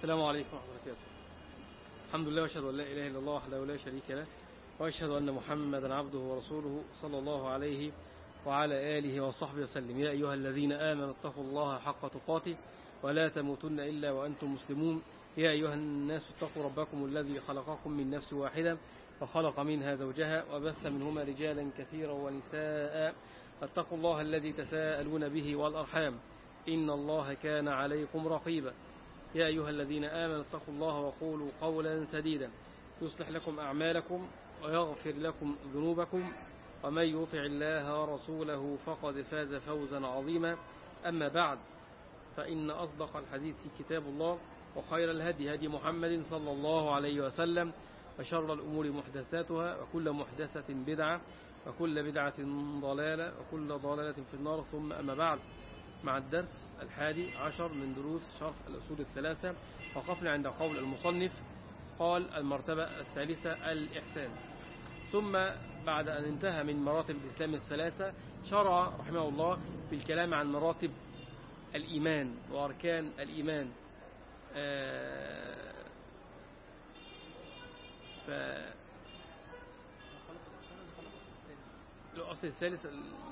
السلام عليكم ورحمة الله وبركاته الحمد لله واشهد ان لا اله الا الله وحده لا شريك له واشهد ان محمدا عبده ورسوله صلى الله عليه وعلى اله وصحبه وسلم يا ايها الذين امنوا اتقوا الله حق تقاته ولا تموتن الا وانتم مسلمون يا ايها الناس اتقوا ربكم الذي خلقكم من نفس واحده وخلق منها زوجها وبث منهما رجالا كثيرا ونساء فاتقوا الله الذي تساءلون به والارحام ان الله كان عليكم رقيبا يا أيها الذين آمنوا اتقوا الله وقولوا قولا سديدا يصلح لكم أعمالكم ويغفر لكم ذنوبكم ومن يطع الله ورسوله فقد فاز فوزا عظيما أما بعد فإن أصدق الحديث كتاب الله وخير الهدي هدي محمد صلى الله عليه وسلم وشر الأمور محدثاتها وكل محدثة بدعة وكل بدعة ضلالة وكل ضلالة في النار ثم أما بعد مع الدرس الحادي عشر من دروس شرح الأصول الثلاثة وقفنا عند قول المصنف قال المرتبة الثالثة الإحسان ثم بعد أن انتهى من مراتب الإسلام الثلاثة شرع رحمه الله بالكلام عن مراتب الإيمان وأركان الإيمان آه ف الأصل الثالث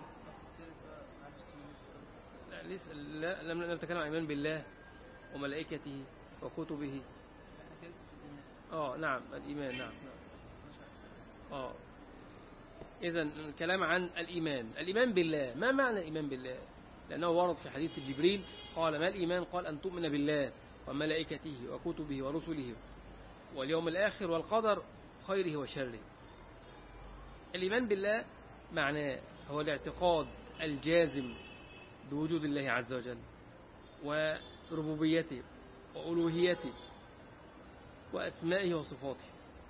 لا لسه لا لم نتكلم عن الإيمان بالله وملائكته وكتبه اه نعم الإيمان نعم اه إذا الكلام عن الإيمان الإيمان بالله ما معنى الإيمان بالله لأنه ورد في حديث جبريل قال ما الإيمان قال أن تؤمن بالله وملائكته وكتبه ورسله واليوم الآخر والقدر خيره وشره الإيمان بالله معناه هو الاعتقاد الجازم بوجود الله عز وجل وربوبيته وألوهيته وأسمائه وصفاته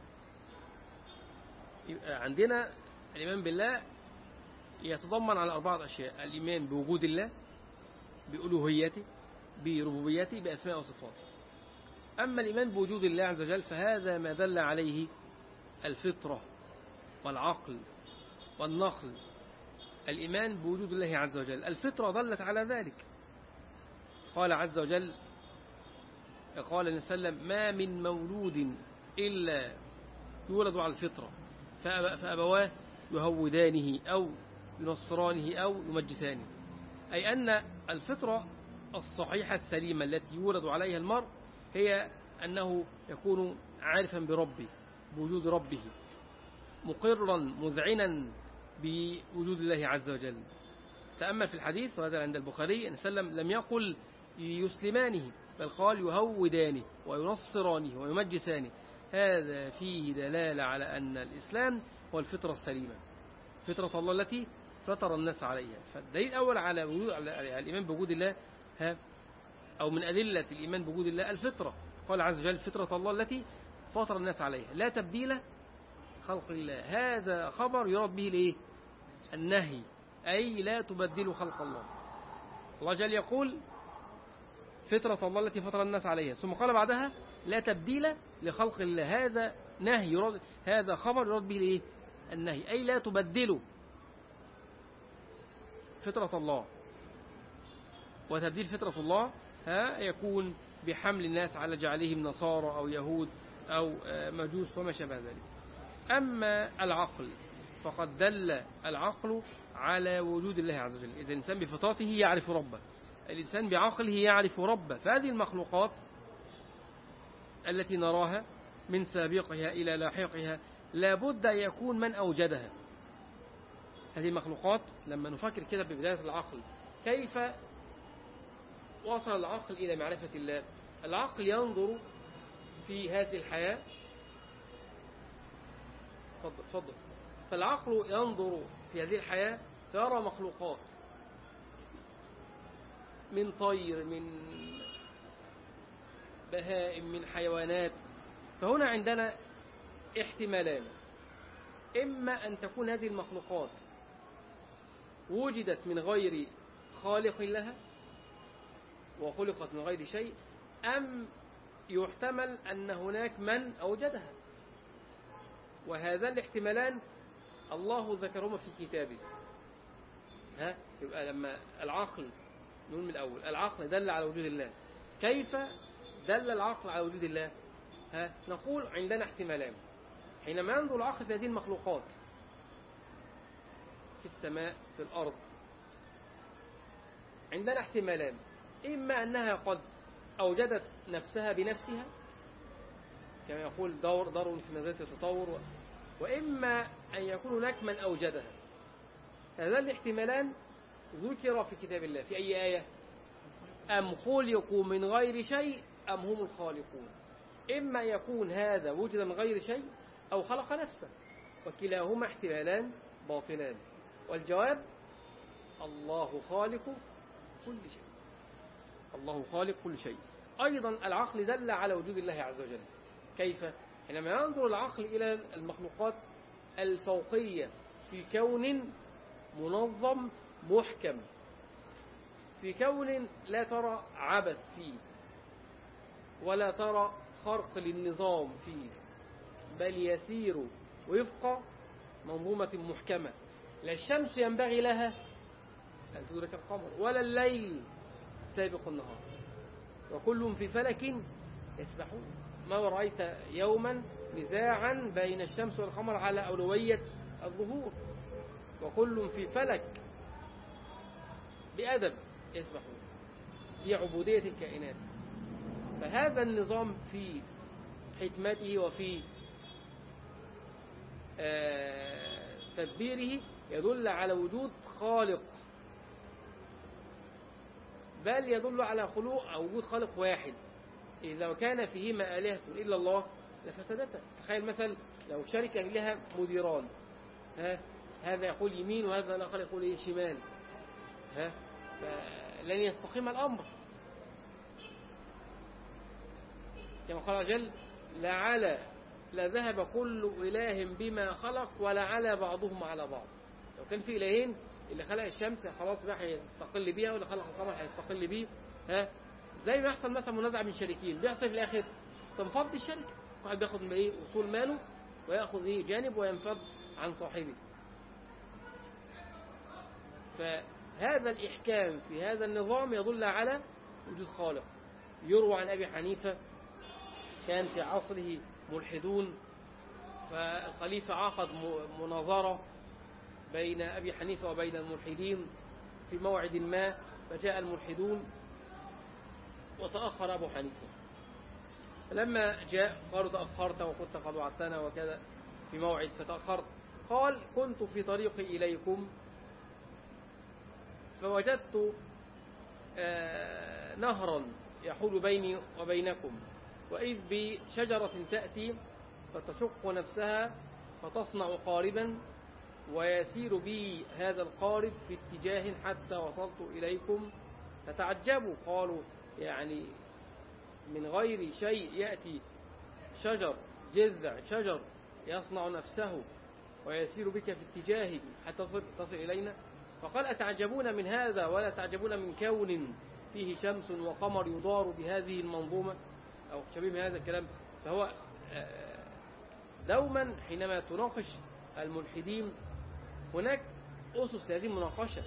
يبقى عندنا الإيمان بالله يتضمن على أربعة أشياء الإيمان بوجود الله بألوهيته بربوبيته بأسماء وصفاته أما الإيمان بوجود الله عز وجل فهذا ما دل عليه الفطرة والعقل والنقل الإيمان بوجود الله عز وجل الفطرة دلت على ذلك قال عز وجل قال النبي صلى الله عليه وسلم ما من مولود إلا يولد على الفطرة فأبواه يهودانه أو ينصرانه أو يمجسانه أي أن الفطرة الصحيحة السليمة التي يولد عليها المرء هي أنه يكون عارفا بربه بوجود ربه مقرا مذعنا بوجود الله عز وجل تأمل في الحديث وهذا عند البخاري أن سلم لم يقل يسلمانه بل قال يهودانه وينصرانه ويمجسانه هذا فيه دلالة على أن الإسلام هو الفطرة السليمة فطرة الله التي فطر الناس عليها فالدليل الأول على وجود على الإيمان بوجود الله ها أو من أدلة الإيمان بوجود الله الفطرة قال عز وجل فطرة الله التي فطر الناس عليها لا تبديل خلق الله هذا خبر يراد به الايه النهي أي لا تبدلوا خلق الله الله جل يقول فطرة الله التي فطر الناس عليها ثم قال بعدها لا تبديل لخلق الله هذا نهي يراد هذا خبر يراد به الايه النهي أي لا تبدلوا فطرة الله وتبديل فطرة الله ها يكون بحمل الناس على جعلهم نصارى أو يهود أو مجوس وما شابه ذلك أما العقل فقد دل العقل على وجود الله عز وجل إذا الإنسان بفطرته يعرف ربه الإنسان بعقله يعرف ربه فهذه المخلوقات التي نراها من سابقها إلى لاحقها لابد أن يكون من أوجدها هذه المخلوقات لما نفكر كده ببداية العقل كيف وصل العقل إلى معرفة الله العقل ينظر في هذه الحياة تفضل تفضل فالعقل ينظر في هذه الحياة فيرى مخلوقات من طير من بهائم من حيوانات فهنا عندنا احتمالان إما أن تكون هذه المخلوقات وجدت من غير خالق لها وخلقت من غير شيء أم يحتمل أن هناك من أوجدها وهذان الاحتمالان الله ذكرهما في كتابه ها يبقى لما العقل نقول من الأول العقل دل على وجود الله كيف دل العقل على وجود الله ها نقول عندنا احتمالان حينما ينظر العقل في هذه المخلوقات في السماء في الأرض عندنا احتمالان إما أنها قد أوجدت نفسها بنفسها كما يقول دور دار في منزلة التطور وإما أن يكون هناك من أوجدها هذان الاحتمالان ذكر في كتاب الله في أي آية أم خلقوا من غير شيء أم هم الخالقون إما يكون هذا وجد من غير شيء أو خلق نفسه وكلاهما احتمالان باطلان والجواب الله خالق كل شيء الله خالق كل شيء أيضا العقل دل على وجود الله عز وجل كيف؟ حينما ينظر العقل إلى المخلوقات الفوقية في كون منظم محكم في كون لا ترى عبث فيه ولا ترى خرق للنظام فيه بل يسير وفق منظومة محكمة لا الشمس ينبغي لها أن تدرك القمر ولا الليل سابق النهار وكل في فلك يسبحون ما رأيت يوما نزاعا بين الشمس والقمر على أولوية الظهور وكل في فلك بأدب يسبحون في عبودية الكائنات فهذا النظام في حكمته وفي تدبيره يدل على وجود خالق بل يدل على خلق أو وجود خالق واحد إذا كان فيهما آلهة إلا الله لفسدتا تخيل مثلا لو شركة لها مديران ها هذا يقول يمين وهذا الآخر يقول إيه شمال ها فلن يستقيم الأمر كما قال جل لعلى لذهب كل إله بما خلق ولعلى بعضهم على بعض لو كان في إلهين اللي خلق الشمس خلاص بقى هيستقل بيها واللي خلق القمر هيستقل بيه ها زي ما يحصل مثلا منازعة بين شريكين بيحصل في الآخر تنفض الشركة واحد بياخد من ايه أصول ماله ويأخذ ايه جانب وينفض عن صاحبه فهذا الإحكام في هذا النظام يدل على وجود خالق يروى عن أبي حنيفة كان في عصره ملحدون فالخليفة عقد مناظرة بين أبي حنيفة وبين الملحدين في موعد ما فجاء الملحدون وتأخر أبو حنيفة فلما جاء قالوا تأخرت وكنت قد وعدتنا وكذا في موعد فتأخرت قال كنت في طريقي إليكم فوجدت نهرا يحول بيني وبينكم وإذ بشجرة تأتي فتشق نفسها فتصنع قاربا ويسير بي هذا القارب في اتجاه حتى وصلت إليكم فتعجبوا قالوا يعني من غير شيء يأتي شجر جذع شجر يصنع نفسه ويسير بك في اتجاه حتى تصل إلينا فقال أتعجبون من هذا ولا تعجبون من كون فيه شمس وقمر يدار بهذه المنظومة أو شبيه من هذا الكلام فهو دوما حينما تناقش الملحدين هناك أسس لهذه المناقشة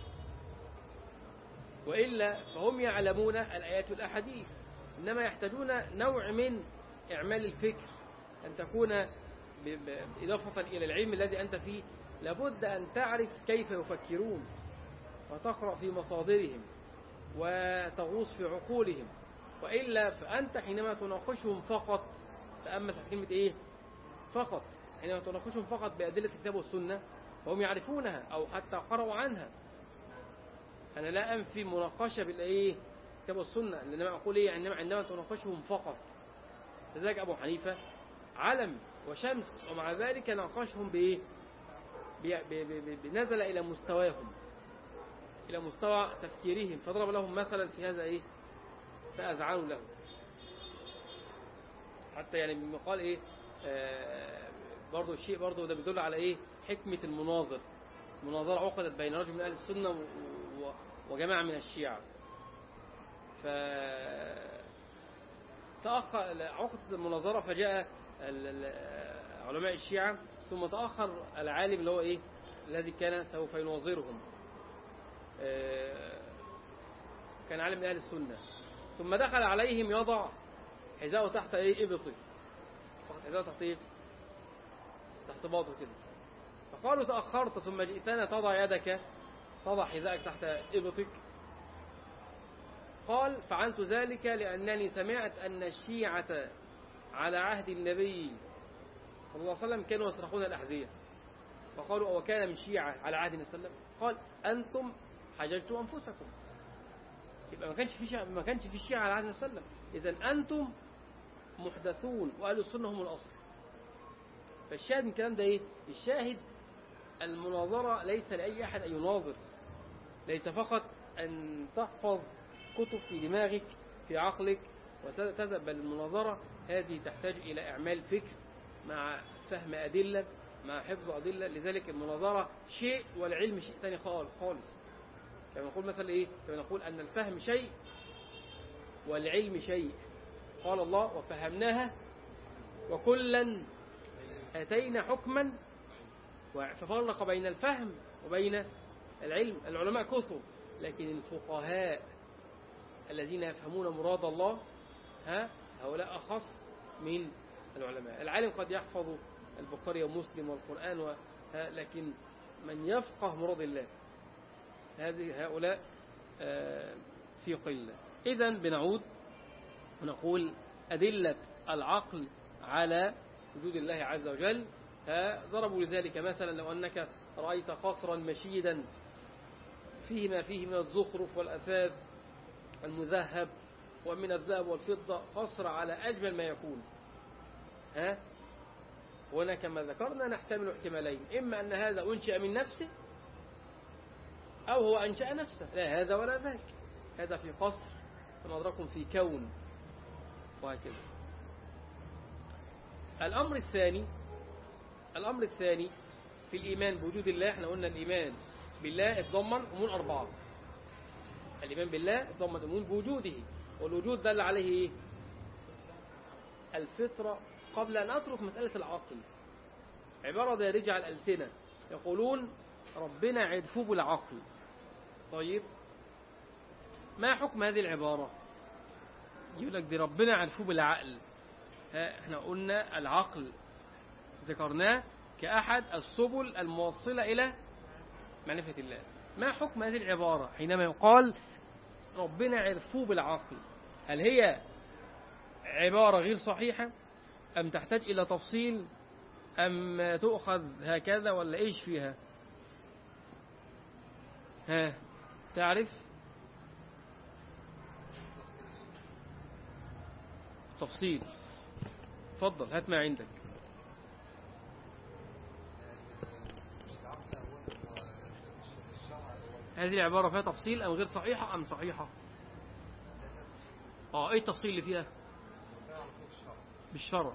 وإلا فهم يعلمون الآيات والأحاديث إنما يحتاجون نوع من إعمال الفكر أن تكون إضافة إلى العلم الذي أنت فيه لابد أن تعرف كيف يفكرون وتقرأ في مصادرهم وتغوص في عقولهم وإلا فأنت حينما تناقشهم فقط تأمل في كلمة إيه فقط حينما تناقشهم فقط بأدلة الكتاب والسنة فهم يعرفونها أو حتى قرأوا عنها أنا لا أنفي مناقشة بالإيه الكتاب والسنة إنما أقول إيه عندما, عندما تناقشهم فقط لذلك أبو حنيفة علم وشمس ومع ذلك ناقشهم بإيه بنزل إلى مستواهم إلى مستوى تفكيرهم فضرب لهم مثلا في هذا إيه فأذعنوا له حتى يعني مما قال إيه آه برضو الشيء برضو ده بيدل على إيه حكمة المناظر مناظرة عقدت بين رجل من أهل السنة وجماعة من الشيعة ف تأخر عقدت المناظرة فجاء علماء الشيعة ثم تأخر العالم اللي هو إيه الذي كان سوف يناظرهم كان عالم من أهل السنة ثم دخل عليهم يضع حذاءه تحت ايه ابطه فقط حذاءه تحت ايه تحت باطه كده فقالوا تأخرت ثم جئتنا تضع يدك تضع حذاءك تحت ابطك قال فعلت ذلك لأنني سمعت أن الشيعة على عهد النبي صلى الله عليه وسلم كانوا يسرقون الأحذية فقالوا وكان من شيعة على عهد النبي صلى الله عليه وسلم قال أنتم حججتم أنفسكم يبقى ما كانش في شيعة ما كانش في شيعة على عهد النبي صلى الله عليه وسلم إذا أنتم محدثون وأهل السنة هم الأصل فالشاهد من الكلام ده إيه؟ الشاهد المناظرة ليس لأي أحد أن يناظر ليس فقط أن تحفظ كتب في دماغك في عقلك وتذهب بل المناظرة هذه تحتاج إلى إعمال فكر مع فهم أدلة مع حفظ أدلة لذلك المناظرة شيء والعلم شيء ثاني خالص خالص كما نقول مثلا إيه كما نقول أن الفهم شيء والعلم شيء قال الله وفهمناها وكلا أتينا حكما ففرق بين الفهم وبين العلم العلماء كثر لكن الفقهاء الذين يفهمون مراد الله ها هؤلاء أخص من العلماء العالم قد يحفظ البخاري ومسلم والقرآن و... لكن من يفقه مراد الله هذه هؤلاء في قلة إذا بنعود ونقول أدلة العقل على وجود الله عز وجل ضربوا لذلك مثلا لو أنك رأيت قصرا مشيدا فيه ما فيه من الزخرف والأثاث المذهب ومن الذهب والفضة قصر على أجمل ما يكون ها هنا كما ذكرنا نحتمل احتمالين إما أن هذا أنشأ من نفسه أو هو أنشأ نفسه لا هذا ولا ذاك هذا في قصر ونظركم في كون وهكذا الأمر الثاني الأمر الثاني في الإيمان بوجود الله احنا قلنا الإيمان بالله اتضمن أمور أربعة الإيمان بالله اتضمن أمور بوجوده والوجود دل عليه إيه؟ الفطرة قبل أن أترك مسألة العقل عبارة دارجة على الألسنة يقولون ربنا عرفوه بالعقل طيب ما حكم هذه العبارة يقول لك دي ربنا عرفوه بالعقل ها احنا قلنا العقل ذكرناه كأحد السبل الموصلة إلى معرفة الله ما حكم هذه العبارة حينما يقال ربنا عرفوه بالعقل هل هي عبارة غير صحيحة أم تحتاج إلى تفصيل أم تؤخذ هكذا ولا إيش فيها ها تعرف تفصيل تفضل هات ما عندك هذه العبارة فيها تفصيل أم غير صحيحة أم صحيحة اه ايه التفصيل اللي فيها بالشرع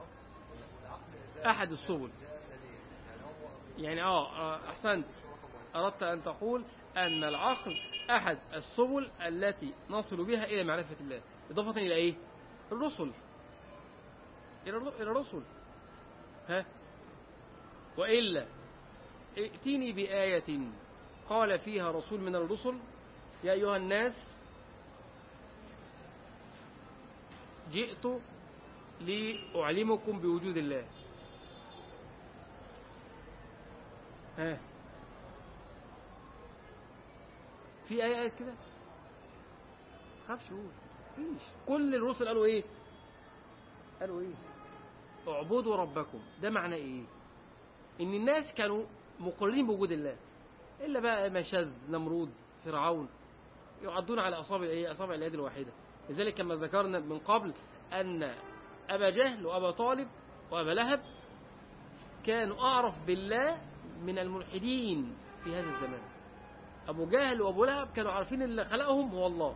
أحد السبل يعني اه أحسنت أردت أن تقول أن العقل أحد السبل التي نصل بها إلى معرفة الله إضافة إلى إيه الرسل إلى الرسل ها وإلا ائتني بآية قال فيها رسول من الرسل يا أيها الناس جئت لأعلمكم بوجود الله ها في آيات كده خافش قول فيش كل الرسل قالوا ايه قالوا ايه اعبدوا ربكم ده معنى ايه ان الناس كانوا مقرين بوجود الله الا بقى مشاذ نمرود فرعون يعدون على اصابع ايه اصابع اليد الواحده لذلك كما ذكرنا من قبل ان ابا جهل وابا طالب وابا لهب كانوا اعرف بالله من الملحدين في هذا الزمان ابو جهل وابو لهب كانوا عارفين اللي خلقهم هو الله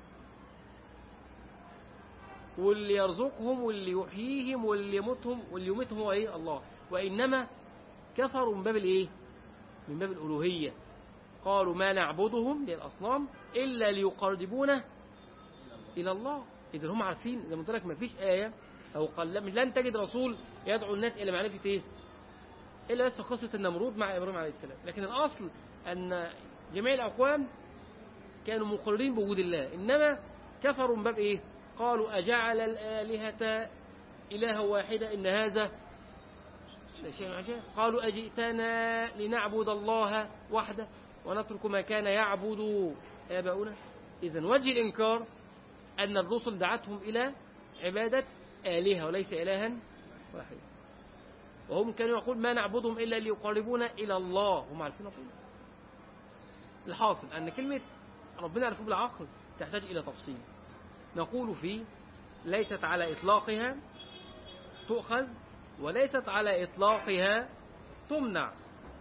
واللي يرزقهم واللي يحييهم واللي يموتهم واللي يميتهم هو ايه الله وانما كفروا من باب الايه من باب الالوهيه قالوا ما نعبدهم للاصنام الا ليقربونا الى الله اذا هم عارفين زي ما قلت لك ما فيش ايه او قال لن تجد رسول يدعو الناس الى معرفه ايه الا بس قصه النمرود مع ابراهيم عليه السلام لكن الاصل ان جميع الاقوام كانوا مقرين بوجود الله انما كفروا من باب ايه قالوا أجعل الآلهة إله واحدة إن هذا شيء عجيب قالوا أجئتنا لنعبد الله وحده ونترك ما كان يعبد آباؤنا إذا وجه الإنكار أن الرسل دعتهم إلى عبادة آلهة وليس إلها واحدا وهم كانوا يقول ما نعبدهم إلا ليقربونا إلى الله هم عارفين أقول الحاصل أن كلمة ربنا يعرفه بالعقل تحتاج إلى تفصيل نقول فيه ليست على إطلاقها تؤخذ وليست على إطلاقها تمنع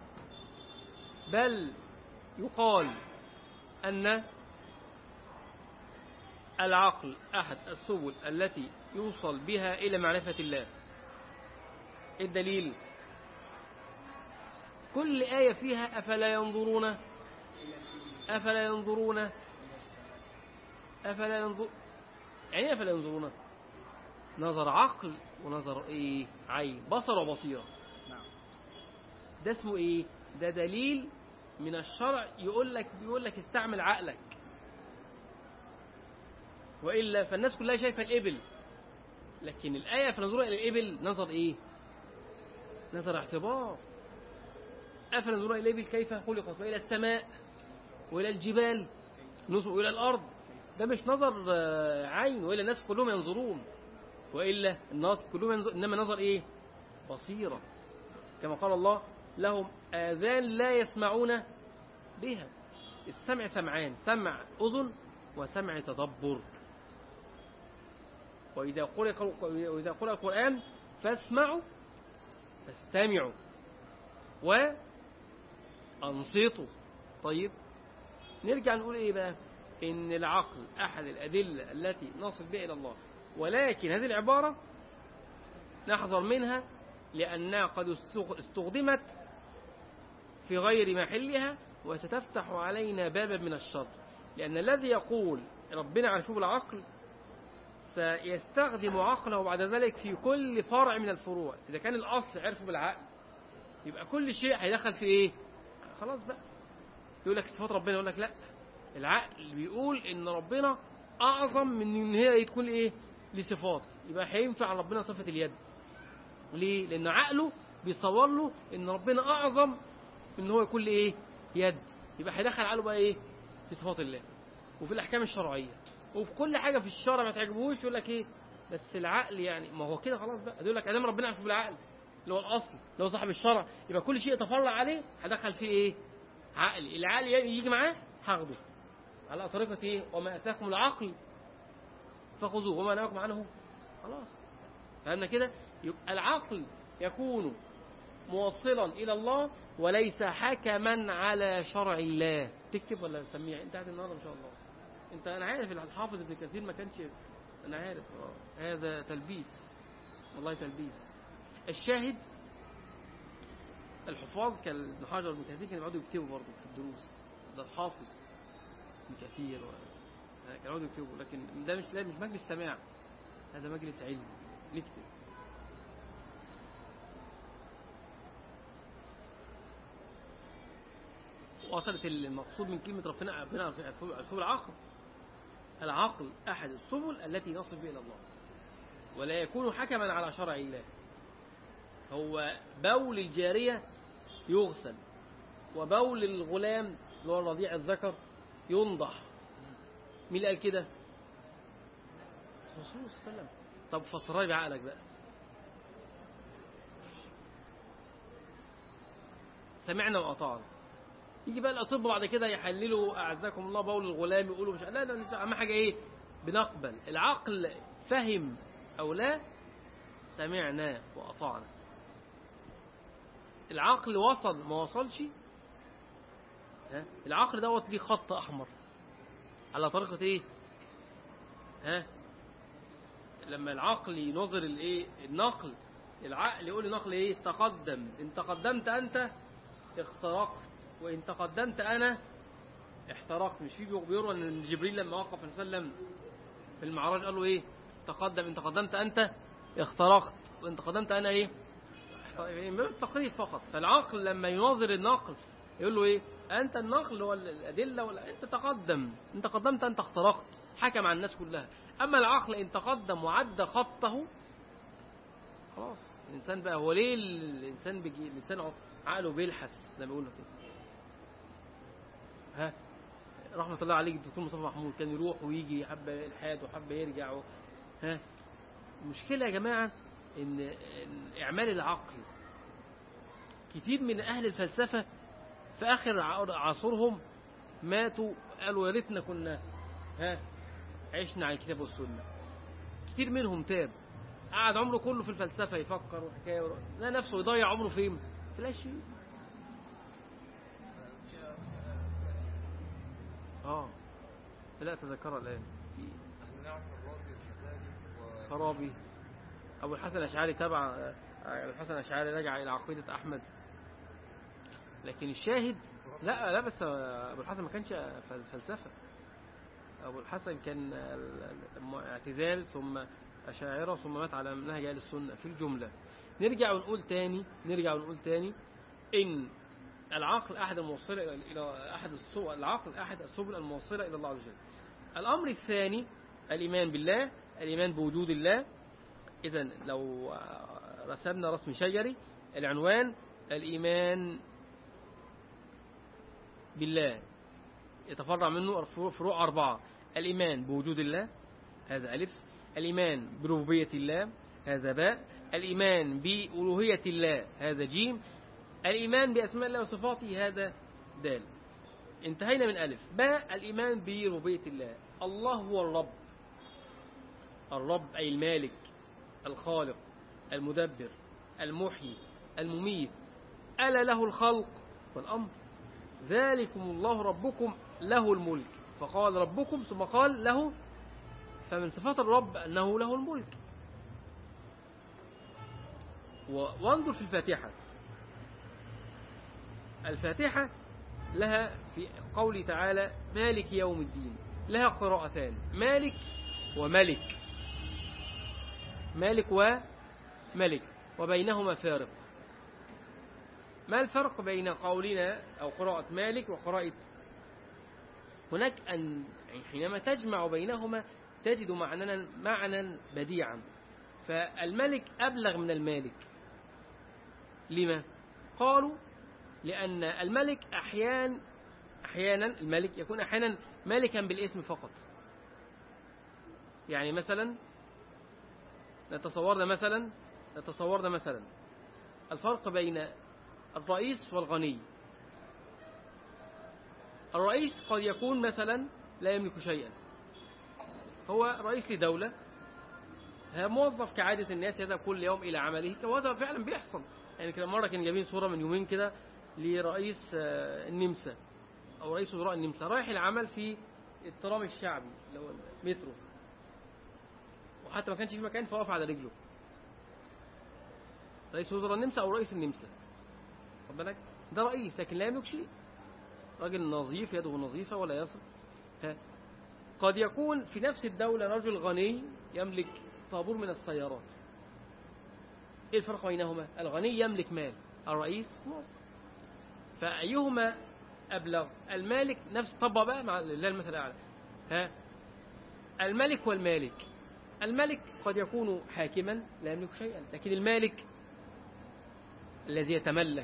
بل يقال أن العقل أحد السبل التي يوصل بها إلى معرفة الله الدليل كل آية فيها أفلا ينظرون أفلا ينظرون أفلا ينظر يعني إيه أفلا ينظرون نظر عقل ونظر إيه عين بصر وبصيرة نعم ده اسمه إيه ده دليل من الشرع يقول لك بيقول لك استعمل عقلك وإلا فالناس كلها شايفة الإبل لكن الآية في نظرها إلى الإبل نظر إيه نظر اعتبار أفلا نظرها إلى الإبل كيف خلقت وإلى السماء وإلى الجبال نظر إلى الأرض ده مش نظر آه، عين وإلا الناس كلهم ينظرون وإلا الناس كلهم ينظر إنما نظر إيه بصيرة كما قال الله لهم آذان لا يسمعون بها السمع سمعان سمع أذن وسمع تدبر وإذا قرأ وإذا قرأ القرآن فاسمعوا فاستمعوا وأنصتوا طيب نرجع نقول إيه بقى إن العقل أحد الأدلة التي نصل بها إلى الله ولكن هذه العبارة نحذر منها لأنها قد استغ- استخدمت في غير محلها وستفتح علينا بابا من الشر لأن الذي يقول ربنا عرفه بالعقل سيستخدم عقله بعد ذلك في كل فرع من الفروع إذا كان الأصل عرفه بالعقل يبقى كل شيء هيدخل في إيه خلاص بقى يقول لك صفات ربنا يقول لك لا العقل بيقول إن ربنا أعظم من إن هي تكون إيه لصفات يبقى هينفع ربنا صفة اليد ليه؟ لأن عقله بيصور له إن ربنا أعظم من إن هو يكون له إيه؟ يد يبقى هيدخل عقله بقى إيه؟ في صفات الله وفي الأحكام الشرعية وفي كل حاجة في الشرع ما تعجبوش يقول لك إيه؟ بس العقل يعني ما هو كده خلاص بقى يقول لك أدام ربنا عارفه بالعقل اللي هو الأصل اللي هو صاحب الشرع يبقى كل شيء يتفرع عليه هدخل فيه إيه؟ عقلي العقل يجي معاه هاخده على طريقة إيه؟ وما أتاكم العقل فخذوه وما نهاكم عنه خلاص فهمنا كده يبقى العقل يكون موصلا إلى الله وليس حكما على شرع الله تكتب ولا سميع انت قاعد النهارده ان شاء الله انت انا عارف الحافظ ابن كثير ما كانش انا عارف آه. هذا تلبيس والله تلبيس الشاهد الحفاظ كابن حجر ابن كثير كانوا يقعدوا يكتبوا برضه في الدروس ده الحافظ ابن كثير و... كانوا يقعدوا يكتبوا لكن ده مش ده مش مجلس سماع هذا مجلس علم نكتب وصلت المقصود من كلمة ربنا ربنا عرفه العقل العقل أحد السبل التي نصل بها إلى الله ولا يكون حكما على شرع الله هو بول الجارية يغسل وبول الغلام اللي هو الرضيع الذكر ينضح مين اللي قال كده؟ الرسول صلى الله عليه وسلم طب فسرها لي بعقلك بقى سمعنا وأطعنا يجي بقى الأطباء بعد كده يحللوا أعزكم الله بول الغلام يقولوا مش لا لا أهم حاجة إيه بنقبل العقل فهم أو لا سمعنا وأطعنا العقل وصل ما وصلش ها العقل دوت ليه خط أحمر على طريقة إيه ها لما العقل ينظر الايه النقل العقل يقول لنقل ايه تقدم ان تقدمت انت اخترقت وان تقدمت انا احترقت مش في بيقولوا ان جبريل لما وقف وسلم في المعراج قال له ايه تقدم ان تقدمت انت اخترقت وان تقدمت انا ايه التقريب فقط فالعقل لما يناظر النقل يقول له ايه أنت النقل والأدلة ولا أنت تقدم أنت قدمت أنت اخترقت حكم على الناس كلها أما العقل إن تقدم وعد خطه خلاص الإنسان بقى هو ليه الإنسان بيجي الإنسان عقله بيلحس زي ما بيقولوا كده ها رحمة الله عليك الدكتور مصطفى محمود كان يروح ويجي حبة الحاد وحبة يرجع و... ها المشكلة يا جماعة إن إن إعمال العقل كتير من أهل الفلسفة في آخر ع- عصرهم ماتوا قالوا يا ريتنا كنا ها عشنا على الكتاب والسنة كتير منهم تاب قعد عمره كله في الفلسفة يفكر وحكاية ور... لا نفسه يضيع عمره فين في الأشياء اه لا أتذكرها الآن في نعم الرازي الكتابي و فارابي أبو الحسن الأشعري تبع أبو الحسن الأشعري رجع إلى عقيدة أحمد لكن الشاهد لا لا بس أبو الحسن ما كانش فل- فلسفة أبو الحسن كان ال- ال- اعتزال ثم أشاعرة ثم مات على منهج أهل السنة في الجملة نرجع ونقول تاني نرجع ونقول تاني إن العقل أحد الموصلة إلى- إلى أحد السبل العقل أحد السبل الموصلة إلى الله عز وجل الأمر الثاني الإيمان بالله الإيمان بوجود الله إذا لو رسمنا رسم شجري العنوان الإيمان بالله يتفرع منه فروع أربعة الإيمان بوجود الله هذا ألف الإيمان بربوبية الله هذا باء الإيمان بألوهية الله هذا جيم الإيمان بأسماء الله وصفاته هذا دال انتهينا من ألف باء الإيمان بربوبية الله الله هو الرب الرب أي المالك الخالق المدبر المحيي المميت ألا له الخلق والأمر ذلكم الله ربكم له الملك فقال ربكم ثم قال له فمن صفات الرب أنه له الملك و- وانظر في الفاتحة الفاتحة لها في قوله تعالى مالك يوم الدين لها قراءتان مالك وملك مالك وملك وبينهما فارق ما الفرق بين قولنا أو قراءة مالك وقراءة هناك أن حينما تجمع بينهما تجد معنى معنى بديعا فالملك أبلغ من المالك لما؟ قالوا لأن الملك أحيان أحيانا الملك يكون أحيانا ملكا بالاسم فقط يعني مثلا نتصورنا مثلا نتصورنا مثلا الفرق بين الرئيس والغني الرئيس قد يكون مثلا لا يملك شيئا هو رئيس لدولة موظف كعادة الناس يذهب كل يوم إلى عمله وهذا فعلا بيحصل يعني كده مرة كان جايبين صورة من يومين كده لرئيس آه، النمسا أو رئيس وزراء النمسا رايح العمل في الترام الشعبي اللي هو المترو وحتى ما كانش في مكان فوقف على رجله رئيس وزراء النمسا أو رئيس النمسا خد بالك ده رئيس لكن لا يملك شيء راجل نظيف يده نظيفة ولا يصل ها. قد يكون في نفس الدولة رجل غني يملك طابور من السيارات ايه الفرق بينهما الغني يملك مال الرئيس موظف فأيهما أبلغ المالك نفس طبق بقى مع لله المثل الأعلى ها الملك والمالك الملك قد يكون حاكما لا يملك شيئا لكن المالك الذي يتملك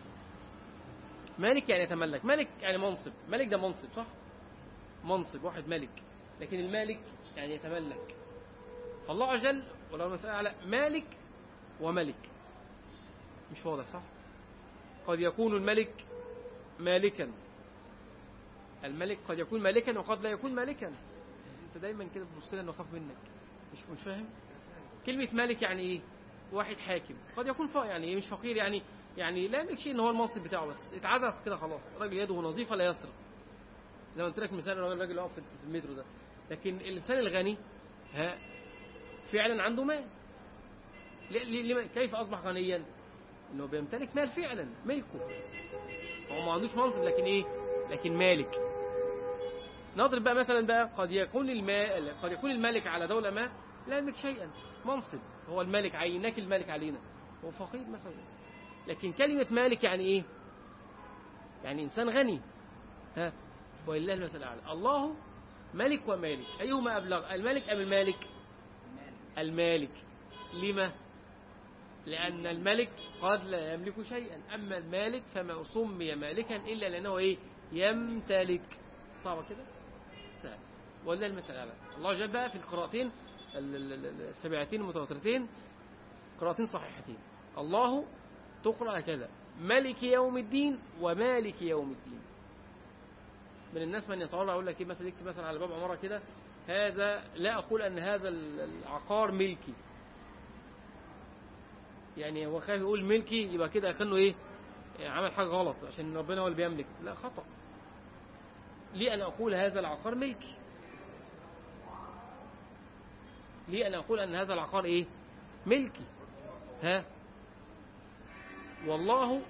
مالك يعني يتملك ملك يعني منصب ملك ده منصب صح منصب واحد ملك لكن المالك يعني يتملك فالله عز وجل ولو المسألة على مالك وملك مش واضح صح قد يكون الملك مالكا الملك قد يكون مالكا وقد لا يكون مالكا انت دايما كده بتبص لي انه اخاف منك مش مش فاهم كلمة مالك يعني ايه واحد حاكم قد يكون فا يعني ايه مش فقير يعني يعني لا يملك شيء ان هو المنصب بتاعه بس اتعذب كده خلاص راجل يده نظيفه لا يسرق زي ما قلت لك مثال الراجل الراجل اللي واقف في في المترو ده لكن الانسان الغني ها فعلا عنده مال ليه- ليه- ليه- كيف اصبح غنيا انه بيمتلك مال فعلا ملكه هو ما عندوش منصب لكن ايه لكن مالك نضرب بقى مثلا بقى قد يكون المال قد يكون الملك على دولة ما لا يملك شيئا منصب هو الملك عيناك الملك علينا هو فقير مثلا لكن كلمة مالك يعني ايه يعني إنسان غني ها ولله المثل الأعلى الله ملك ومالك أيهما أبلغ الملك أم المالك المالك لما لأن الملك قد لا يملك شيئا أما المالك فما سمي مالكا إلا لأنه إيه يمتلك صعبة كده سهل ولله المثل الأعلى الله جل بقى في القراءتين ال- ال- ال- السبعتين المتواترتين قراءتين صحيحتين الله تقرأ هكذا ملك يوم الدين ومالك يوم الدين من الناس من يتورع يقول لك ايه مثلا يكتب مثلا على باب عماره كده هذا لا اقول ان هذا العقار ملكي يعني هو خايف يقول ملكي يبقى كده كانه ايه عمل حاجه غلط عشان ربنا هو اللي بيملك لا خطا ليه ان اقول هذا العقار ملكي ليه ان اقول ان هذا العقار ايه ملكي ها والله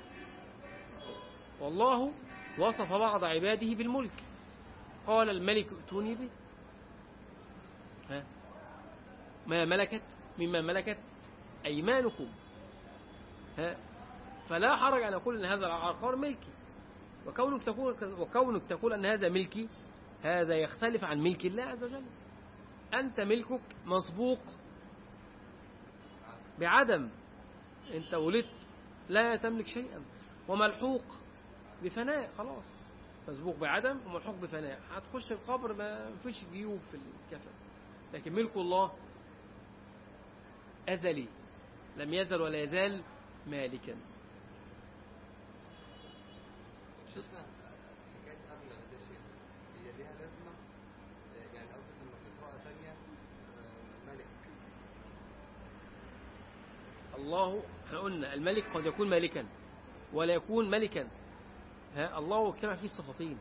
والله وصف بعض عباده بالملك قال الملك ائتوني به ها ما ملكت مما ملكت أيمانكم ها فلا حرج أن أقول أن هذا العقار ملكي وكونك تقول وكونك تقول أن هذا ملكي هذا يختلف عن ملك الله عز وجل أنت ملكك مسبوق بعدم أنت ولدت لا تملك شيئا وملحوق بفناء خلاص مسبوق بعدم وملحوق بفناء هتخش القبر ما فيش جيوب في الكفن لكن ملك الله أزلي لم يزل ولا يزال مالكا شفنا حكاية قبل ده شيء هي ليها لازمة آه، يعني قصدي لما في قراءة تانية آه، ملك الله احنا قلنا الملك قد يكون مالكا ولا يكون ملكا ها الله اجتمع فيه الصفتين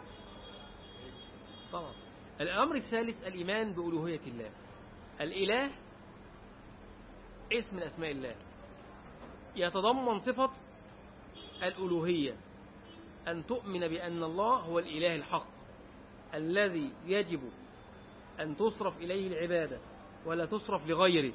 طبعا الأمر الثالث الإيمان بألوهية الله الإله اسم من أسماء الله يتضمن صفة الألوهية أن تؤمن بأن الله هو الإله الحق الذي يجب أن تصرف إليه العبادة ولا تصرف لغيره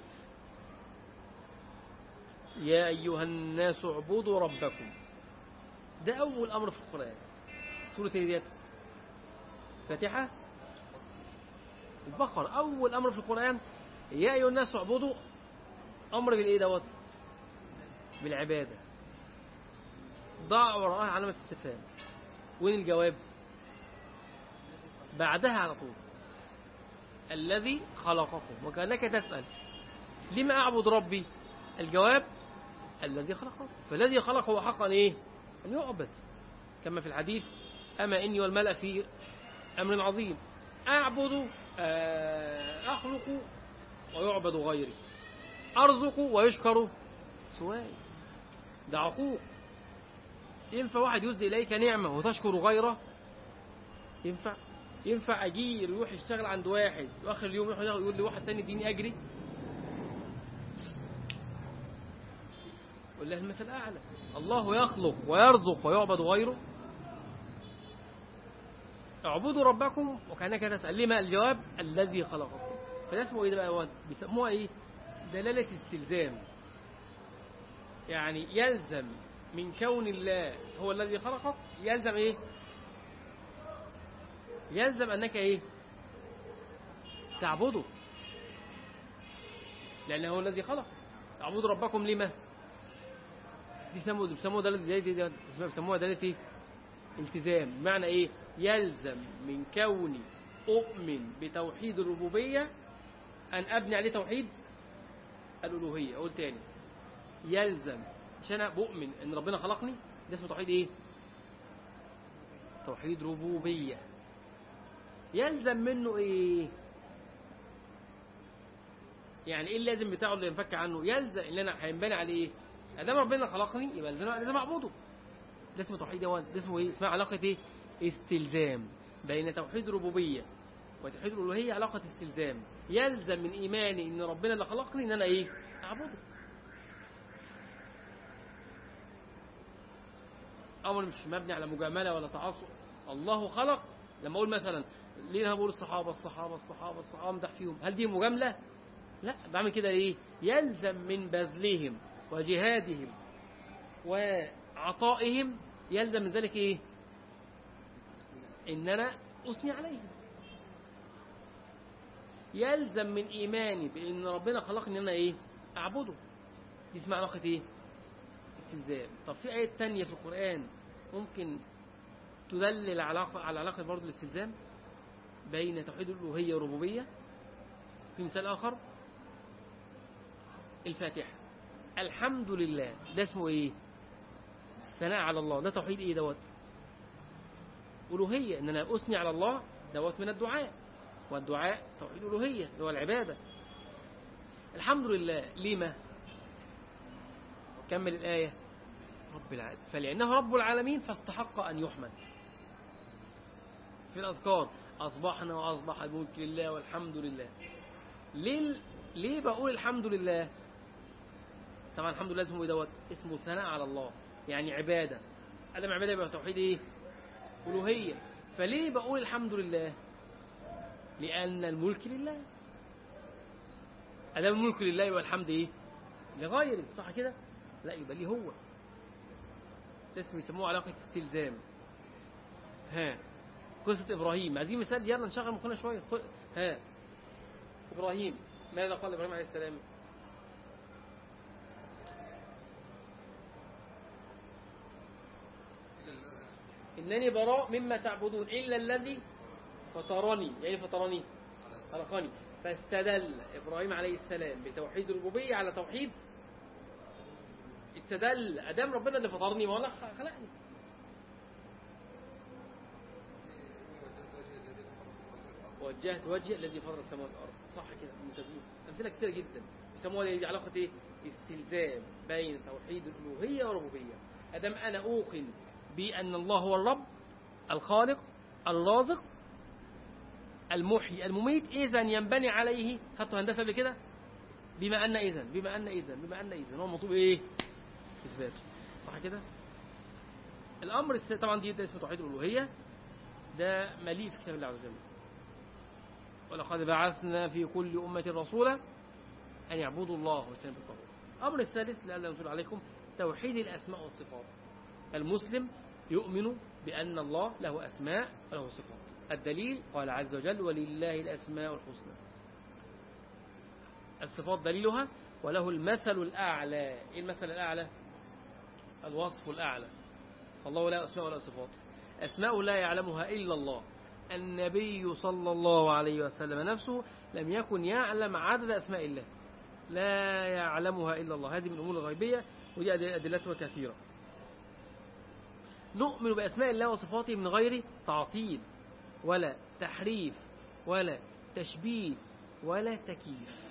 يا أيها الناس اعبدوا ربكم ده أول أمر في القرآن سورة ايه ديت فاتحة البقرة أول أمر في القرآن يا أيها الناس اعبدوا أمر بالإيه دوت بالعبادة ضع وراءها علامة استفهام وين الجواب بعدها على طول الذي خلقكم وكأنك تسأل لما أعبد ربي الجواب الذي خلقه فالذي خلق هو حقا إيه أن يعبد كما في الحديث أما إني والملأ في أمر عظيم أعبد آه، أخلق ويعبد غيري أرزق ويشكر سواي ده عقوق ينفع واحد يزدي إليك نعمة وتشكر غيره ينفع ينفع أجير يروح يشتغل عند واحد وآخر اليوم يروح يقول لي واحد تاني اديني أجري والله المثل الأعلى الله يخلق ويرزق ويعبد غيره اعبدوا ربكم وكأنك تسأل لما الجواب الذي خلقكم فده اسمه ايه ده بقى يا واد؟ بيسموها ايه دلالة استلزام يعني يلزم من كون الله هو الذي خلقك يلزم ايه يلزم انك ايه تعبده لانه هو الذي خلق اعبدوا ربكم لما بيسموه بيسموه دلالة دي دي بيسموها دلالة ايه التزام معنى ايه يلزم من كوني اؤمن بتوحيد الربوبية ان ابني عليه توحيد الالوهية اقول تاني يلزم مش انا بؤمن ان ربنا خلقني ده اسمه توحيد ايه توحيد ربوبية يلزم منه ايه يعني ايه اللازم بتاعه اللي ينفك عنه يلزم ان انا هينبني عليه ايه ادام ربنا خلقني يبقى لازم لازم اعبده ده اسمه توحيد يوان ده اسمه ايه اسمها علاقة ايه استلزام بين توحيد الربوبية وتوحيد الألوهية علاقة استلزام يلزم من إيماني إن ربنا اللي خلقني إن أنا إيه أعبده أمر مش مبني على مجاملة ولا تعصب الله خلق لما أقول مثلا ليه أنا بقول الصحابة الصحابة الصحابة الصحابة أمدح فيهم هل دي مجاملة؟ لا بعمل كده ليه؟ يلزم من بذلهم وجهادهم وعطائهم يلزم من ذلك إيه إن أنا أثني عليه يلزم من إيماني بأن ربنا خلقني إن أنا إيه أعبده دي اسمها علاقة إيه استلزام طب في آية تانية في القرآن ممكن تدلل علاقة على علاقة برضه الاستلزام بين توحيد الألوهية والربوبية في مثال آخر الفاتحة الحمد لله ده اسمه ايه ثناء على الله ده توحيد ايه دوت ألوهية ان انا اثني على الله دوت من الدعاء والدعاء توحيد ألوهية اللي هو العبادة الحمد لله لما كمل الآية رب العالمين فلأنه رب العالمين فاستحق أن يحمد في الأذكار أصبحنا وأصبح الملك لله والحمد لله ليه ليه بقول الحمد لله طبعا الحمد لله اسمه ايه دوت اسمه ثناء على الله يعني عبادة أدم عبادة يبقى توحيد ايه ألوهية فليه بقول الحمد لله لأن الملك لله أدام الملك لله يبقى الحمد ايه لغيره صح كده لا يبقى ليه هو ده اسمه يسموه علاقة استلزام ها قصة إبراهيم عايزين مثال يلا نشغل مخنا شوية ها إبراهيم ماذا قال إبراهيم عليه السلام إنني براء مما تعبدون إلا الذي فطرني يعني فطرني خلقني فاستدل إبراهيم عليه السلام بتوحيد الربوبية على توحيد استدل أدام ربنا اللي فطرني ما هو أنا خلقني وجهت وجهي الذي فطر السماوات والارض صح كده ممتازين امثله كتير جدا بيسموها دي علاقه ايه استلزام بين توحيد الالوهيه والربوبيه ادام انا اوقن بان الله هو الرب الخالق الرازق المحيي المميت اذا ينبني عليه خدتوا هندسه قبل كده بما ان اذا بما ان اذا بما ان اذا هو مطلوب ايه اثبات صح كده الامر الس... طبعا دي ده اسمه توحيد الالوهيه ده مليء في كتاب الله عز وجل ولقد بعثنا في كل أمة رسولا أن يعبدوا الله واجتنبوا الطاغوت. الأمر الثالث لألا نطول عليكم توحيد الأسماء والصفات. المسلم يؤمن بأن الله له أسماء وله صفات. الدليل قال عز وجل ولله الأسماء الحسنى. الصفات دليلها وله المثل الأعلى. إيه المثل الأعلى؟ الوصف الأعلى. فالله لا أسماء ولا صفات. أسماء لا يعلمها إلا الله. النبي صلى الله عليه وسلم نفسه لم يكن يعلم عدد أسماء الله لا يعلمها إلا الله هذه من الأمور الغيبية ودي أدلتها كثيرة نؤمن بأسماء الله وصفاته من غير تعطيل ولا تحريف ولا تشبيه ولا تكييف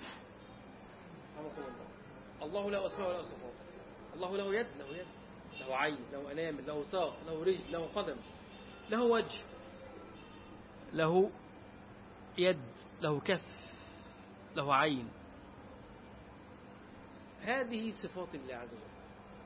الله له أسماء ولا صفات الله له يد له يد له عين له أنامل له ساق له رجل له قدم له وجه له يد له كف له عين هذه صفات الله عز وجل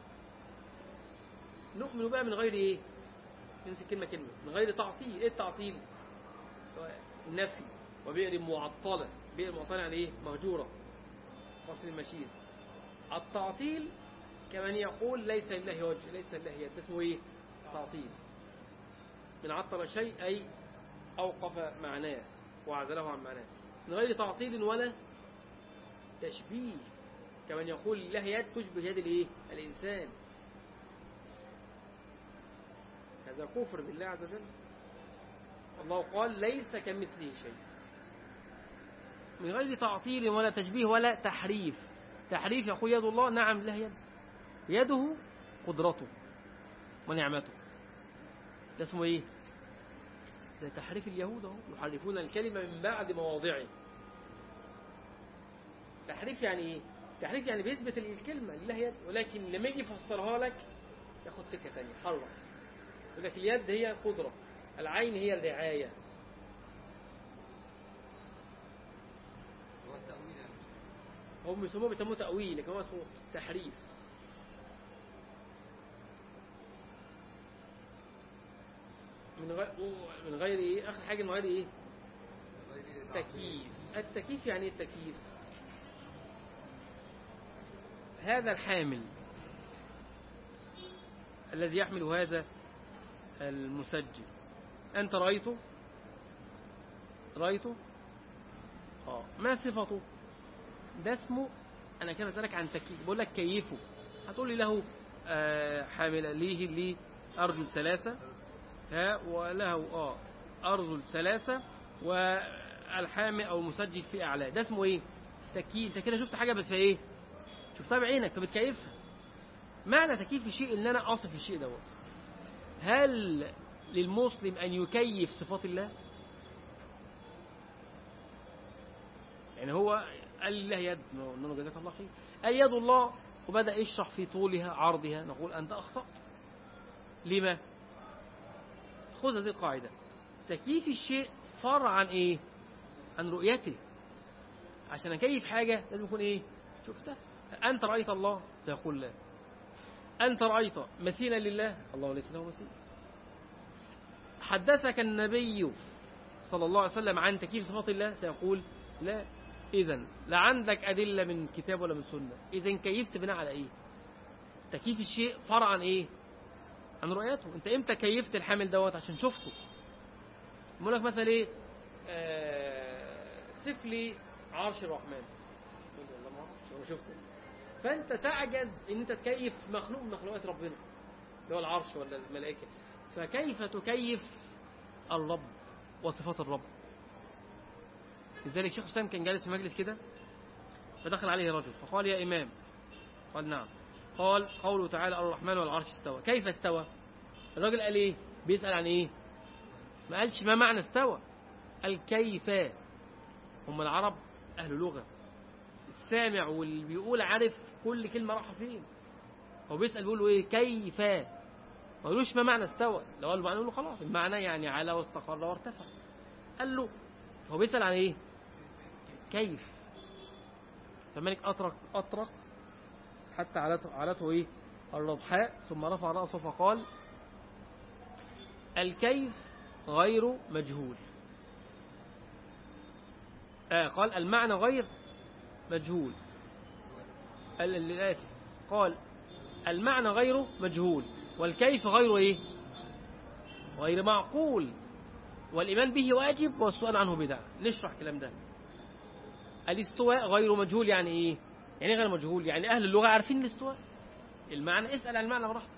نؤمن بقى من غير ايه نمسك كلمة كلمة من غير تعطيل ايه التعطيل نفي وبئر معطلة بئر معطلة يعني ايه مهجورة فصل المشير التعطيل كمن يقول ليس لله وجه ليس لله يد اسمه ايه تعطيل من عطل شيء أي أوقف معناه وعزله عن معناه من غير تعطيل ولا تشبيه كمن يقول له يد تشبه يد الايه الإنسان هذا كفر بالله عز وجل الله قال ليس كمثله شيء من غير تعطيل ولا تشبيه ولا تحريف تحريف يقول يد الله نعم له يد يده قدرته ونعمته ده اسمه ايه ده تحريف اليهود اهو يحرفون الكلمة من بعد مواضعه تحريف يعني ايه تحريف يعني بيثبت الكلمة لله يد ولكن لما يجي يفسرها لك ياخد سكة تانية حرف يقول لك اليد هي قدرة العين هي الرعاية هو التأويل يعني هم بيسموه بيسموه تأويل لكن هو اسمه تحريف من غير من غير ايه اخر حاجه من غير ايه غير تعطيل. تكييف التكييف يعني ايه التكييف هذا الحامل الذي يحمل هذا المسجل أنت رأيته رأيته آه ما صفته ده اسمه أنا كده بسألك عن تكييف بقول لك كيفه هتقول لي له آه حامل ليه ليه أرجل ثلاثة ها وله آه أرجل ثلاثة والحامل أو المسجل في أعلاه ده اسمه إيه تكييف أنت كده شفت حاجة بس إيه شفتها بعينك فبتكيفها معنى تكييف الشيء ان انا اصف الشيء دوت هل للمسلم ان يكيف صفات الله يعني هو قال لله يد نقول له جزاك الله خير قال يد الله وبدا يشرح في طولها عرضها نقول انت اخطات لما خذ هذه القاعده تكييف الشيء فرع عن ايه عن رؤيته عشان اكيف حاجه لازم يكون ايه شفتها انت رايت الله سيقول لا أنت رأيت مثيلا لله الله ليس له مثيل حدثك النبي صلى الله عليه وسلم عن تكييف صفات الله سيقول لا إذا لا عندك أدلة من كتاب ولا من سنة إذا كيفت بناء على إيه تكييف الشيء فرع عن إيه عن رؤيته أنت إمتى كيفت الحامل دوت عشان شفته بقول لك مثلا إيه آه صف لي عرش الرحمن تقول لي والله ما أعرفش أنا شفته فانت تعجز ان انت تكيف مخلوق من مخلوقات ربنا اللي هو العرش ولا الملائكه فكيف تكيف الرب وصفات الرب لذلك شيخ الاسلام كان جالس في مجلس كده فدخل عليه رجل فقال يا امام قال نعم قال قوله تعالى الرحمن والعرش استوى كيف استوى الراجل قال ايه بيسال عن ايه ما قالش ما معنى استوى قال كيف هم العرب اهل لغه السامع واللي بيقول عارف كل كلمة رايحة فين هو بيسأل بيقول له ايه كيف ما قالوش ما معنى استوى لو قال له معنى يقول له خلاص المعنى يعني على واستقر وارتفع قال له هو بيسأل عن ايه كيف فالملك أطرق أطرق حتى علته, علته ايه الرضحاء ثم رفع رأسه فقال الكيف غير مجهول آه قال المعنى غير مجهول الآسف قال المعنى غيره مجهول والكيف غير إيه غير معقول والإيمان به واجب والسؤال عنه بدعة نشرح الكلام ده الاستواء غير مجهول يعني إيه يعني غير مجهول يعني أهل اللغة عارفين الاستواء المعنى اسأل عن المعنى براحتك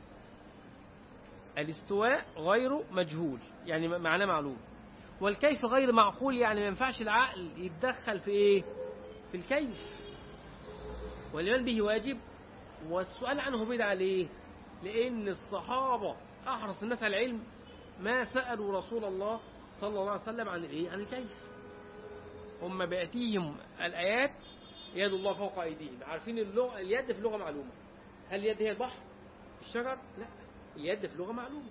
الاستواء غير مجهول يعني معناه معلوم والكيف غير معقول يعني ما ينفعش العقل يتدخل في ايه في الكيف والإيمان به واجب والسؤال عنه بدعة ليه لأن الصحابة أحرص الناس على العلم ما سألوا رسول الله صلى الله عليه وسلم عن الإيه عن الكيف هم بيأتيهم الآيات يد الله فوق أيديهم عارفين اللغة اليد في لغة معلومة هل اليد هي البحر الشجر لا اليد في لغة معلومة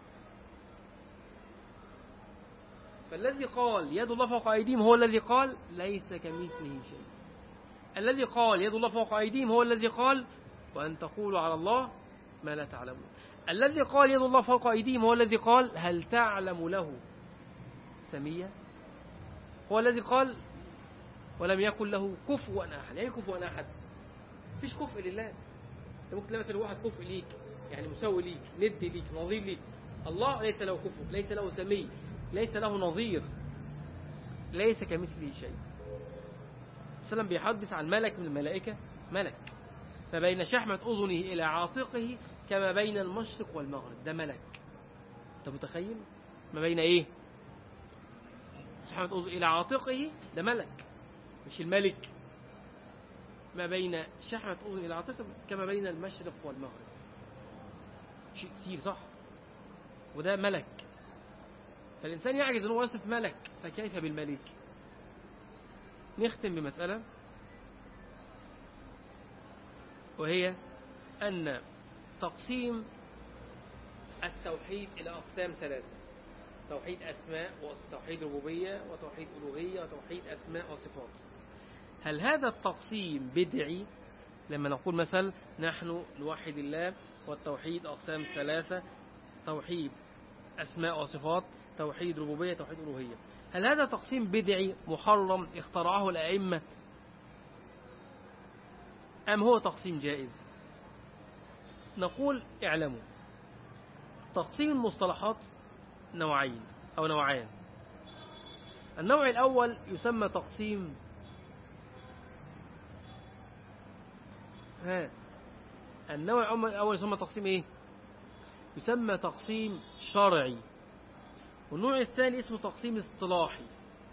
فالذي قال يد الله فوق أيديهم هو الذي قال ليس كمثله شيء الذي قال يد الله فوق أيديهم هو الذي قال وأن تقولوا على الله ما لا تعلمون الذي قال يد الله فوق أيديهم هو الذي قال هل تعلم له سمية هو الذي قال ولم يكن له كفوا أحد يعني كفوا أحد فيش كفء لله انت ممكن تلاقي مثلا واحد كفء ليك يعني مساوي ليك ند ليك نظير ليك الله ليس له كفء ليس له سمي ليس له نظير ليس كمثله شيء وسلم بيحدث عن ملك من الملائكة ملك ما بين شحمة أذنه إلى عاتقه كما بين المشرق والمغرب ده ملك أنت متخيل ما بين إيه شحمة أذنه إلى عاتقه ده ملك مش الملك ما بين شحمة أذن إلى عاتقه كما بين المشرق والمغرب شيء كتير صح وده ملك فالإنسان يعجز أنه يصف ملك فكيف بالملك نختم بمسألة وهي أن تقسيم التوحيد إلى أقسام ثلاثة توحيد أسماء وتوحيد ربوبية وتوحيد ألوهية وتوحيد أسماء وصفات هل هذا التقسيم بدعي لما نقول مثلا نحن نوحد الله والتوحيد أقسام ثلاثة توحيد أسماء وصفات توحيد ربوبية توحيد ألوهية هل هذا تقسيم بدعي محرم اخترعه الأئمة أم هو تقسيم جائز نقول اعلموا تقسيم المصطلحات نوعين أو نوعان النوع الأول يسمى تقسيم ها النوع الأول يسمى تقسيم إيه يسمى تقسيم شرعي والنوع الثاني اسمه تقسيم اصطلاحي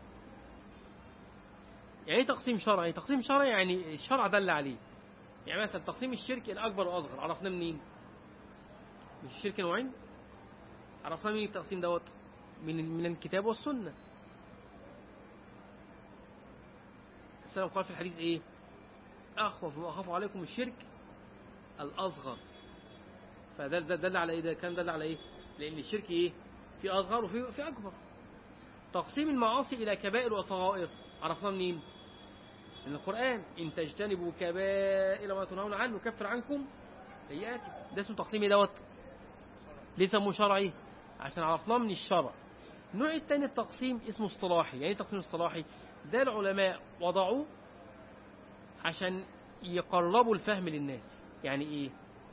يعني ايه تقسيم شرعي تقسيم شرعي يعني الشرع دل عليه يعني مثلا تقسيم الشرك الأكبر وأصغر عرفناه منين مش الشرك نوعين عرفنا من التقسيم دوت من من الكتاب والسنة السلام قال في الحديث ايه اخوف واخاف عليكم الشرك الاصغر فده ده دل على ايه ده كان دل على ايه لان الشرك ايه في اصغر وفي في اكبر تقسيم المعاصي الى كبائر وصغائر عرفنا منين من القرآن إن تجتنبوا كبائر ما تنهون عنه نكفر عنكم سيئاتكم ده اسمه تقسيم إيه دوت ليه سموه شرعي عشان عرفناه من الشرع النوع الثاني التقسيم اسمه اصطلاحي يعني ايه تقسيم اصطلاحي ده العلماء وضعوه عشان يقربوا الفهم للناس يعني ايه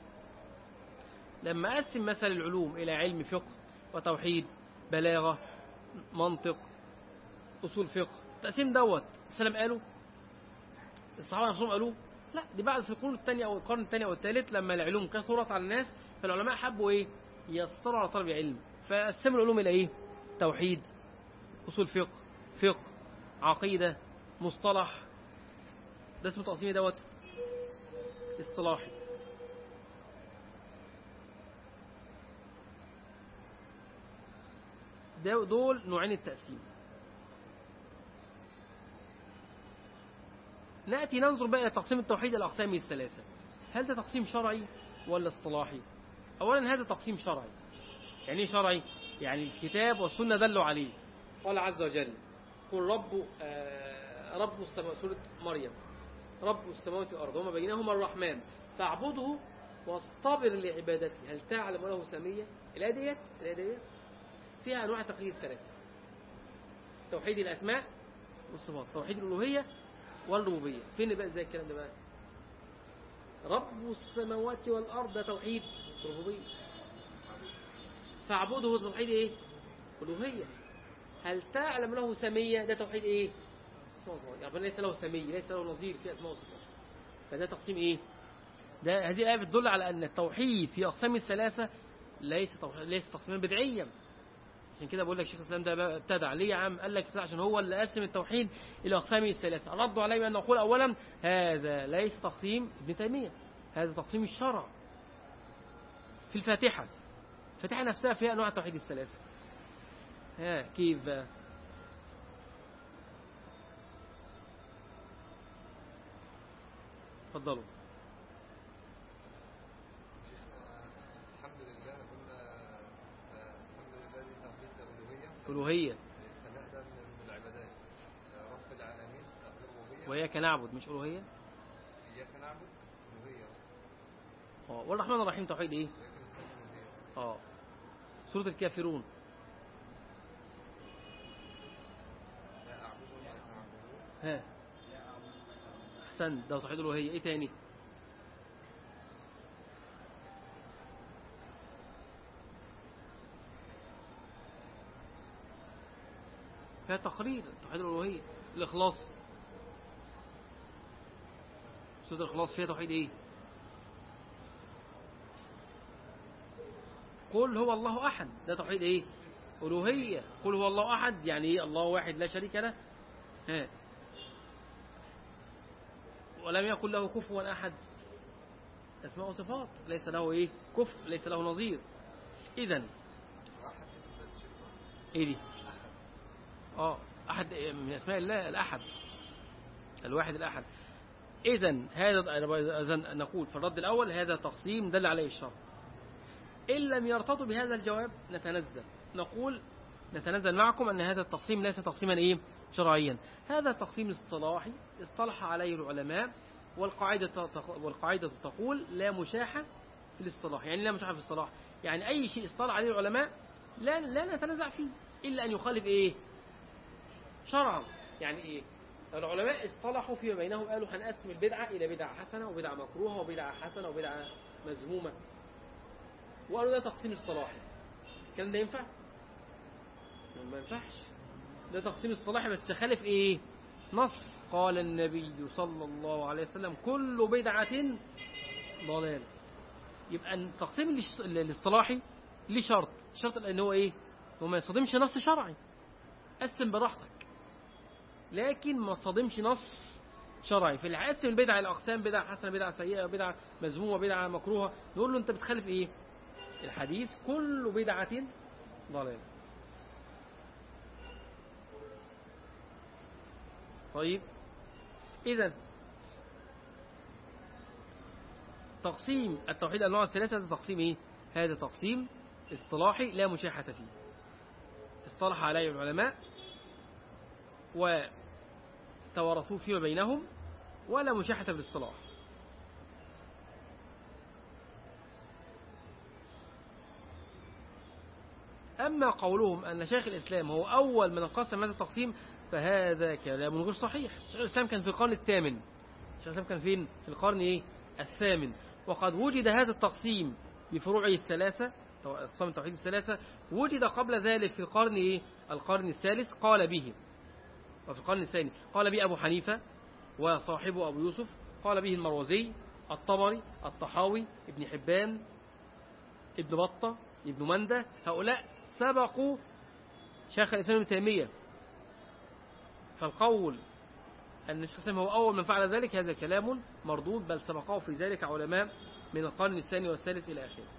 لما اقسم مثلا العلوم الى علم فقه وتوحيد بلاغه منطق اصول فقه التقسيم دوت السلام قالوا الصحابه نفسهم قالوه لا دي بعد في القرون الثانيه او القرن الثاني او الثالث لما العلوم كثرت على الناس فالعلماء حبوا ايه يسطروا على طلب العلم فقسموا العلوم الى ايه توحيد اصول فقه فقه عقيده مصطلح ده اسمه تقسيم دوت اصطلاحي ده دول نوعين التقسيم نأتي ننظر بقى إلى تقسيم التوحيد إلى أقسامه الثلاثة هل ده تقسيم شرعي ولا اصطلاحي أولا هذا تقسيم شرعي يعني ايه شرعي يعني الكتاب والسنة دلوا عليه قال عز وجل قل رب آه رب السماوات سورة مريم رب السماوات والأرض وما بينهما الرحمن فاعبده واصطبر لعبادته هل تعلم له سمية الآية ديت الآية ديت فيها أنواع تقليد ثلاثة توحيد الأسماء والصفات توحيد الألوهية والربوبية فين بقى ازاي الكلام ده بقى رب السماوات والأرض ده توحيد ربوبية فاعبده توحيد ايه ألوهية هل تعلم له سمية ده توحيد ايه اسماء وصفات يعني ليس له سمية ليس له نظير في أسماء وصفات فده تقسيم ايه ده هذه الآية بتدل على أن التوحيد في أقسام الثلاثة ليس توحيد ليس تقسيما بدعيا عشان كده بقول لك شيخ الاسلام ده ابتدع ليه يا عم قال لك عشان هو اللي قسم التوحيد الى اقسامه الثلاثه ردوا عليه بان نقول اولا هذا ليس تقسيم ابن تيميه هذا تقسيم الشرع في الفاتحه الفاتحه نفسها فيها انواع التوحيد الثلاثه ها كيف بقى اتفضلوا الحمد لله قلنا آه، الحمد لله دي توحيد الألوهية الوهيه الثناء ده من من العبادات آه، رب العالمين الربوبية واياك نعبد مش الوهيه إياك نعبد ألوهية اه والرحمن الرحيم توحيد ايه إياك نستعين ألوهية اه سوره الكافرون لا أعبد ولا تعبدون ها احسنت ده توحيد الالوهيه ايه تاني فيها تقرير توحيد الالوهيه الاخلاص سوره الاخلاص فيها توحيد ايه قل هو الله احد ده توحيد ايه الوهيه قل هو الله احد يعني ايه الله واحد لا شريك له ها ولم يكن له كفوا أحد أسماء وصفات ليس له إيه كفء ليس له نظير إذا واحد اسمه الشيخ صح إيه دي آه أحد من أسماء الله الأحد الواحد الأحد إذا هذا إذا نقول في الرد الأول هذا تقسيم دل عليه الشرع إن لم يرتضوا بهذا الجواب نتنزل نقول نتنزل معكم أن هذا التقسيم ليس تقسيما إيه شرعيا هذا تقسيم اصطلاحي اصطلح عليه العلماء والقاعدة تق- والقاعدة تقول لا مشاحة في الاصطلاح يعني لا مشاحة في الاصطلاح يعني أي شيء اصطلح عليه العلماء لا لا نتنازع فيه إلا أن يخالف إيه شرعا يعني إيه العلماء اصطلحوا فيما بينهم قالوا هنقسم البدعة إلى بدعة حسنة وبدعة مكروهة وبدعة حسنة وبدعة مذمومة وقالوا ده تقسيم اصطلاحي الكلام ده ينفع ما ينفعش ده تقسيم اصطلاحي بس خالف ايه نص قال النبي صلى الله عليه وسلم كل بدعة ضلالة يبقى التقسيم الاش- الاصطلاحي ليه شرط الشرط ان هو ايه هو ما يصطدمش نص شرعي قسم براحتك لكن ما تصادمش نص شرعي في القسم البدع الاقسام بدعه حسنه بدعه سيئه بدعه مذمومه بدعه مكروهه نقول له انت بتخالف ايه الحديث كل بدعه ضلاله طيب اذا تقسيم التوحيد الانواع الثلاثه هذا تقسيم ايه هذا تقسيم اصطلاحي لا مشاحه فيه اصطلح عليه العلماء وتوارثوه فيما بينهم ولا مشاحة في الاصطلاح أما قولهم أن شيخ الإسلام هو أول من قسم هذا التقسيم فهذا كلام غير صحيح شيخ الإسلام كان في القرن الثامن شيخ الإسلام كان فين؟ في القرن إيه؟ الثامن وقد وجد هذا التقسيم بفروعه الثلاثة أقسام التوحيد الثلاثة وجد قبل ذلك في القرن إيه؟ القرن الثالث قال به وفي القرن الثاني قال به أبو حنيفة وصاحبه أبو يوسف قال به المروزي الطبري الطحاوي ابن حبان ابن بطة ابن مندة هؤلاء سبقوا شيخ الإسلام ابن تيمية فالقول أن الشيخ الإسلام هو أول من فعل ذلك هذا كلام مردود بل سبقه في ذلك علماء من القرن الثاني والثالث إلى آخره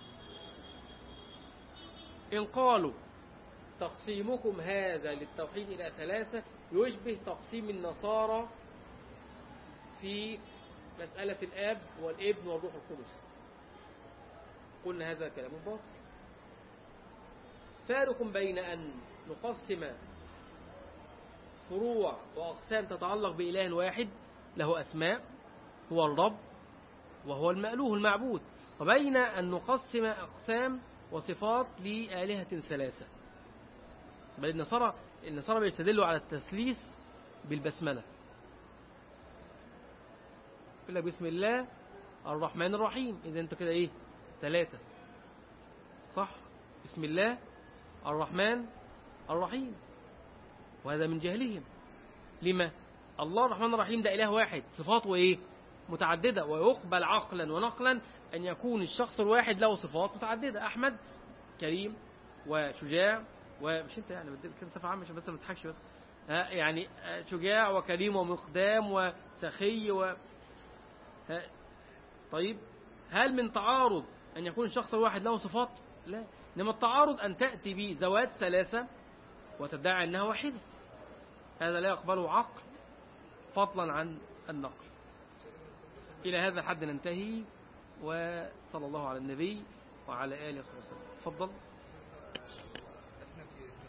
إن قالوا تقسيمكم هذا للتوحيد إلى ثلاثة يشبه تقسيم النصارى في مسألة الآب والابن والروح القدس قلنا هذا كلام باطل فارق بين أن نقسم فروع وأقسام تتعلق بإله واحد له أسماء هو الرب وهو المألوه المعبود وبين أن نقسم أقسام وصفات لآلهة ثلاثة بل النصارى النصارى بيستدلوا على التثليث بالبسملة يقول لك بسم الله الرحمن الرحيم إذا أنت كده إيه ثلاثة صح بسم الله الرحمن الرحيم وهذا من جهلهم لما الله الرحمن الرحيم ده إله واحد صفاته إيه متعددة ويقبل عقلا ونقلا أن يكون الشخص الواحد له صفات متعددة أحمد كريم وشجاع ومش انت يعني بدي كده صفة عامة عشان بس ما تضحكش بس ها يعني شجاع وكريم ومقدام وسخي و ها طيب هل من تعارض أن يكون الشخص الواحد له صفات؟ لا إنما التعارض أن تأتي بزواج ثلاثة وتدعي أنها واحدة هذا لا يقبله عقل فضلا عن النقل إلى هذا الحد ننتهي وصلى الله على النبي وعلى آله وصحبه وسلم تفضل